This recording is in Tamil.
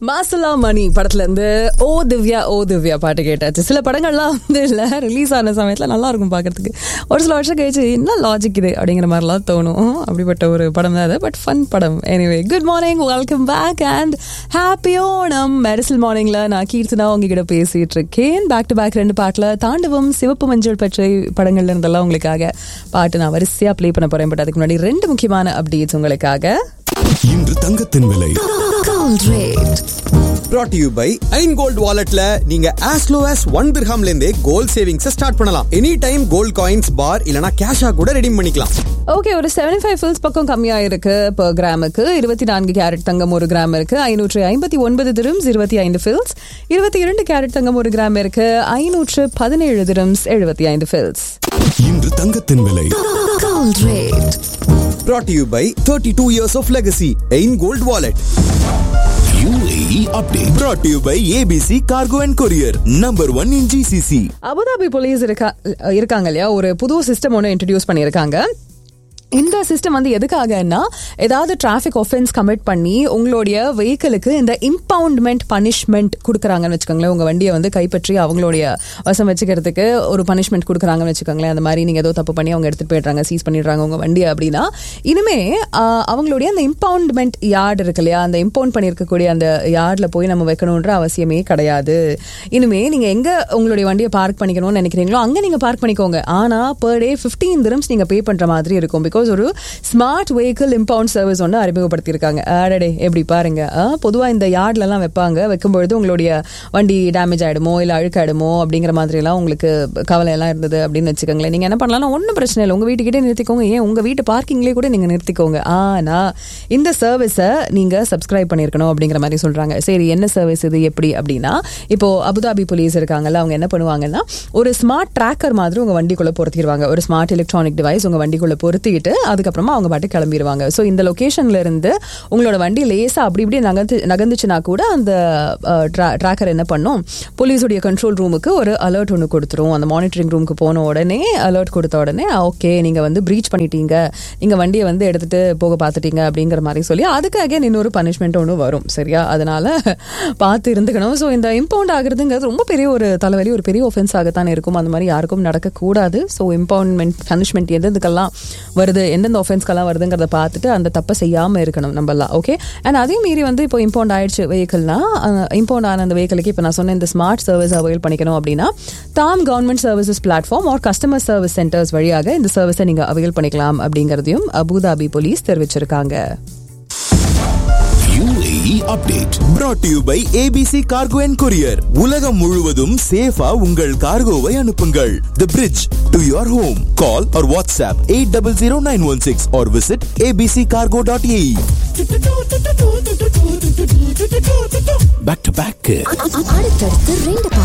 மாசலா மணி படத்துல இருந்து ஓ திவ்யா ஓ திவ்யா பாட்டு கேட்டாச்சு சில படங்கள்லாம் வந்து இல்ல ரிலீஸ் ஆன சமயத்துல நல்லா இருக்கும் பாக்குறதுக்கு ஒரு சில வருஷம் கழிச்சு என்ன லாஜிக் இது அப்படிங்கிற மாதிரிலாம் தோணும் அப்படிப்பட்ட ஒரு படம் தான் அது பட் ஃபன் படம் anyway good morning welcome back and happy Onam மெடிசல் மார்னிங்ல நான் கீர்த்தனா உங்ககிட்ட பேசிட்டு இருக்கேன் பேக் டு பேக் ரெண்டு பாட்டுல தாண்டவம் சிவப்பு மஞ்சள் பச்சை படங்கள்ல இருந்தெல்லாம் உங்களுக்காக பாட்டு நான் வரிசையா ப்ளே பண்ண போறேன் பட் அதுக்கு முன்னாடி ரெண்டு முக்கியமான அப்டேட்ஸ் உங்களுக்காக இன்று தங்கத்தின் விலை Gold rate. brought to you by Ain gold வாலெட்ல நீங்க as low as ஒன் திர்ஹாம்ல இருந்தே கோல்ட் சேவிங்ஸ் ஸ்டார்ட் பண்ணலாம் any time gold coins bar இல்லனா கேஷா கூட ரெடீம் பண்ணிக்கலாம் ஓகே ஒரு செவன்டி ஃபைவ் ஃபில்ஸ் பக்கம் கம்மியா இருக்கு per கிராமுக்கு இருபத்தி நான்கு கேரட் தங்கம் ஒரு கிராம் இருக்கு ஐநூற்று ஐம்பத்தி ஒன்பது திரம்ஸ் இருபத்தி ஐந்து ஃபில்ஸ் இருபத்தி இரண்டு கேரட் தங்கம் ஒரு கிராம் இருக்கு ஐநூற்று பதினேழு திரம்ஸ் எழுபத்தி ஐந்து ஃபில்ஸ் இன்று தங்கத்தின் விலை Gold rate. brought to you by 32 years of legacy Ain gold wallet UAE update brought to you by ABC Cargo and Courier number 1 in GCC Abu Dhabi police இருக்கா இருக்காங்க இல்லையா ஒரு புது சிஸ்டம் ஒன்று இன்ட்ரடியூஸ் பண்ணியிருக்காங்க இந்த சிஸ்டம் வந்து எதுக்காகன்னா ஏதாவது டிராஃபிக் ஒஃபென்ஸ் கமிட் பண்ணி உங்களுடைய வெஹிக்கிளுக்கு இந்த இம்பவுண்ட்மெண்ட் பனிஷ்மெண்ட் கொடுக்குறாங்கன்னு வச்சுக்கோங்களேன் உங்க வண்டியை வந்து கைப்பற்றி அவங்களுடைய வசம் வச்சுக்கிறதுக்கு ஒரு பனிஷ்மெண்ட் கொடுக்குறாங்கன்னு வச்சுக்கோங்களேன் அந்த மாதிரி நீங்க ஏதோ தப்பு பண்ணி அவங்க எடுத்துட்டு போயிடுறாங்க சீஸ் பண்ணிடுறாங்க உங்க வண்டியை அப்படின்னா இனிமே ஆஹ், அவங்களுடைய அந்த இம்பவுண்ட்மெண்ட் யார்டு இருக்கு இல்லையா அந்த இம்பவுண்ட் பண்ணியிருக்கக்கூடிய அந்த யார்டில் போய் நம்ம வைக்கணுன்ற அவசியமே கிடையாது இனிமே நீங்க எங்க உங்களுடைய வண்டியை பார்க் பண்ணிக்கணும்னு நினைக்கிறீங்களோ அங்க நீங்க பார்க் பண்ணிக்கோங்க ஆனா பெர் டே ஃபிஃப்டீன் திரம்ஸ் நீங்க பே பண்ற மாதிரி இருக்கும் பிகாஸ் ஒரு ஸ்மார்ட் வெஹிக்கிள் இம்பவுண்ட் சர்வீஸ் ஒன்று அறிமுகப்படுத்தியிருக்காங்க ஆடடே எப்படி பாருங்க பொதுவா இந்த யார்ட்ல எல்லாம் வைப்பாங்க வைக்கும்பொழுது உங்களுடைய வண்டி டேமேஜ் ஆயிடுமோ இல்ல அழுக்காயிடுமோ அப்படிங்கிற மாதிரி எல்லாம் உங்களுக்கு கவலை எல்லாம் இருந்தது அப்படின்னு வச்சுக்கோங்களேன் நீங்க என்ன பண்ணலாம் ஒன்றும் பிரச்சனை இல்லை உங்க வீட்டுக்கிட்டே நிறுத்திக்கோங்க ஏன் உங்க வீட்டு பார்க்கிங்லேயே கூட நீங்க நிறுத்திக்கோங்க ஆனா இந்த சர்வீஸை நீங்க சப்ஸ்கிரைப் பண்ணியிருக்கணும் அப்படிங்கிற மாதிரி சொல்றாங்க சரி என்ன சர்வீஸ் இது எப்படி அப்படின்னா இப்போ அபுதாபி போலீஸ் இருக்காங்கல்ல அவங்க என்ன பண்ணுவாங்கன்னா ஒரு ஸ்மார்ட் ட்ராக்கர் மாதிரி உங்க வண்டிக்குள்ள பொருத்திடுவாங்க ஒரு ஸ்மார்ட் எலக்ட்ரானிக் டிவைஸ் உங்க வண்டிக்குள்ள பொருத்திட்டு அதுக்கப்புறமா அவங்க பாட்டு கிளம்பிடுவாங்க ஸோ இந்த லொகேஷன்ல இருந்து உங்களோட வண்டி லேசா அப்படி இப்படி நகர்ந்து நகர்ந்துச்சுன்னா கூட அந்த ட்ராக்கர் என்ன பண்ணும் போலீஸுடைய கண்ட்ரோல் ரூமுக்கு ஒரு அலர்ட் ஒன்று கொடுத்துரும் அந்த மானிட்டரிங் ரூமுக்கு போன உடனே அலர்ட் கொடுத்த உடனே ஓகே நீங்க வந்து ப்ரீச் பண்ணிட்டீங்க நீங்க வண்டியை வந்து எடுத்துட்டு போக பார்த்துட்டீங்க அப்படிங்கிற மாதிரி சொல்லி அதுக்கு அகைன் இன்னொரு பனிஷ்மெண்ட் ஒன்று வரும் சரியா அதனால பார்த்து இருந்துக்கணும் ஸோ இந்த இம்பவுண்ட் ஆகுறதுங்கிறது ரொம்ப பெரிய ஒரு தலைவலி ஒரு பெரிய ஒஃபென்ஸ் ஆகத்தான் இருக்கும் அந்த மாதிரி யாருக்கும் நடக்கக்கூடாது ஸோ இம்பவுண்ட்மெண்ட் பனிஷ்மெண்ட் எந்தெந்துக்கெல்லாம் வருது எந்தெந்த ஒஃபென்ஸ்க்கெல்லாம் வருதுங்கிறத பார்த்துட்டு அந்த தப்பை செய்யாமல் இருக்கணும் நம்மலாம் ஓகே அண்ட் அதே மீறி வந்து இப்போ இம்பவுண்ட் ஆயிடுச்சு வெஹிக்கிள்னா இம்பவுண்ட் ஆன அந்த வெஹிக்கிளுக்கு இப்போ நான் சொன்ன இந்த ஸ்மார்ட் சர்வீஸ் அவைல் பண்ணிக்கணும் அப்படின்னா TAMM government services platform or customer service centres வழியாக இந்த சர்வீஸை நீங்கள் அவைல் பண்ணிக்கலாம் அப்படிங்கிறதையும் அபுதாபி போலீஸ் தெரிவிச்சிருக்காங்க UAE update brought to you by ABC Cargo and Courier உலகம் முழுவதும் சேஃபா உங்கள் கார்கோவை அனுப்புங்கள் The bridge to your home call or WhatsApp 800916 or visit abccargo.ae back to back அடுத்தடுத்து ரெண்டு